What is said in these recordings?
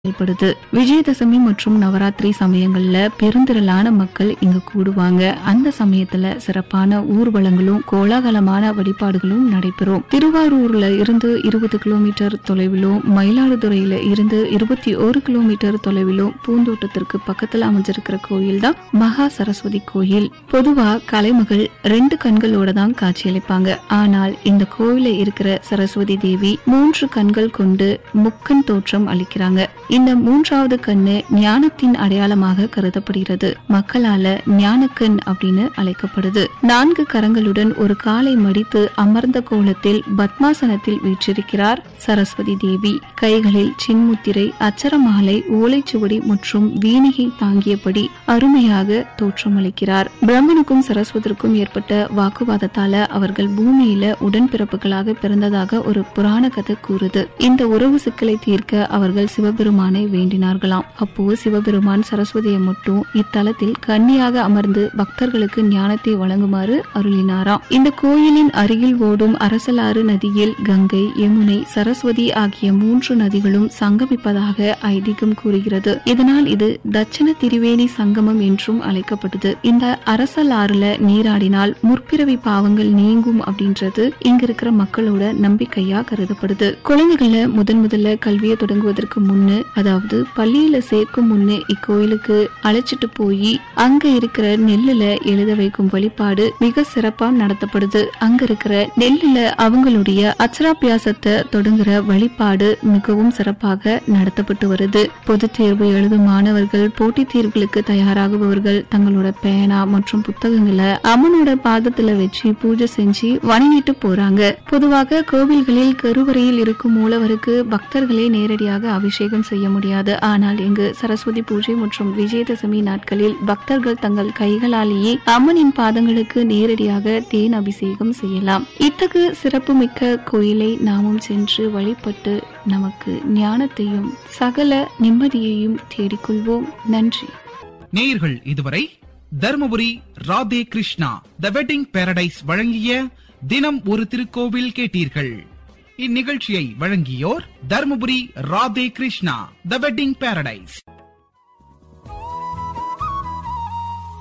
செயல்படுது விஜயதசமி மற்றும் நவராத்திரி சமயங்கள்ல பெருந்திரளான மக்கள் இங்க கூடுவாங்க அந்த சமயத்துல சிறப்பான ஊர்வலங்களும் கோலாகலமான வழிபாடுகளும் நடைபெறும் திருவாரூர்ல இருந்து இருபது கிலோமீட்டர் தொலைவிலும் மயிலாடுதுறையில இருந்து இருபத்தி ஒரு கிலோமீட்டர் தொலைவிலும் பூந்தோட்டத்திற்கு பக்கத்துல அமைஞ்சிருக்கிற கோயில் தான் மகா சரஸ்வதி கோயில் பொதுவா கலைமகள் ரெண்டு கண்களோட தான் காட்சியளிப்பாங்க ஆனால் இந்த கோவில இருக்கிற சரஸ்வதி தேவி மூன்று கண்கள் கொண்டு முக்கண் தோற்றம் அளிக்கிறாங்க இந்த மூன்றாவது கண்ணு ஞானத்தின் அடையாளமாக கருதப்படுகிறது மக்களால ஞானக்கண் அப்படின்னு அழைக்கப்படுது நான்கு கரங்களுடன் ஒரு காலை மடித்து அமர்ந்த கோலத்தில் பத்மாசனத்தில் வீற்றிருக்கிறார் சரஸ்வதி தேவி கைகளில் சின்முத்திரை அச்சரமாலை ஓலைச்சுவடி மற்றும் வீணிகை தாங்கியபடி அருமையாக தோற்றமளிக்கிறார் பிரம்மனுக்கும் சரஸ்வதிக்கும் ஏற்பட்ட வாக்குவாதத்தால அவர்கள் பூமியில உடன்பிறப்புகளாக பிறந்ததாக ஒரு புராண கதை கூறுது இந்த உறவு சிக்கலை தீர்க்க அவர்கள் சிவபெருமானை வேண்டினார்களாம் அப்போ சிவபெருமான் சரஸ்வதியை மட்டும் இத்தலத்தில் கன்னியாக அமர்ந்து பக்தர்களுக்கு ஞானத்தை வழங்குமாறு அருளினாராம் இந்த கோயிலின் அருகில் ஓடும் அரசலாறு நதியில் கங்கை யமுனை சரஸ்வதி ஆகிய மூன்று நதிகளும் சங்கமிப்பதாக ஐதீகம் கூறுகிறது இதனால் இது தட்சண திரிவேணி சங்கமம் என்றும் அழைக்கப்பட்டது இந்த அரசலாறுல நீராடினால் முற்பிறவி பாவங்கள் நீங்கும் அப்படின்றது இங்க இருக்கிற மக்களோட நம்பிக்கையா கருதப்படுது குழந்தைகள முதன் முதல்ல கல்வியை தொடங்குவதற்கு முன்னு அதாவது பள்ளியில சேர்க்கும் முன்னு இக்கோயிலுக்கு அழைச்சிட்டு போய் அங்க இருக்கிற நெல்லுல எழுத வைக்கும் வழிபாடு மிக சிறப்பா நடத்தப்படுது அங்க இருக்கிற நெல்லுல அவங்களுடைய அச்சராபியாசத்தை தொடங்குற வழிபாடு மிகவும் சிறப்பாக நடத்தப்பட்டு வருது பொது தேர்வு எழுதும் மாணவர்கள் போட்டித் தேர்வுகளுக்கு தயாராகுபவர்கள் தங்களோட பேனா மற்றும் புத்தகங்களை அம்மனோட பாதத்துல வச்சு பூஜை செஞ்சு வணங்கிட்டு போறாங்க பொதுவாக கோவில்களில் கருவறையில் இருக்கும் மூலவருக்கு பக்தர்களே நேரடியாக அபிஷேகம் செய்ய முடியாது ஆனால் இங்கு சரஸ்வதி பூஜை மற்றும் விஜயதசமி நாட்களில் பக்தர்கள் தங்கள் கைகளாலேயே அம்மனின் பாதங்களுக்கு நேரடியாக தேன் அபிஷேகம் செய்யலாம் இத்தகு சிறப்புமிக்க கோயிலை நாமும் சென்று வழிபட்டு நமக்கு ஞானத்தையும் சகல நிம்மதியையும் தேடிக்கொள்வோம் நன்றி நேயர்கள் இதுவரை Dharmapuri Radhe Krishna the wedding paradise வழங்கிய தினம் ஒரு திருக்கோவில் கேட்டீர்கள் இந்நிகழ்ச்சியை வழங்கியோர் Dharmapuri Radhe Krishna the wedding paradise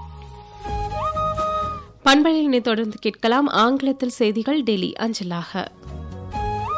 பண்பலையினை தொடர்ந்து கேட்கலாம் ஆங்கிலத்தில் செய்திகள் டெல்லி அஞ்சலாக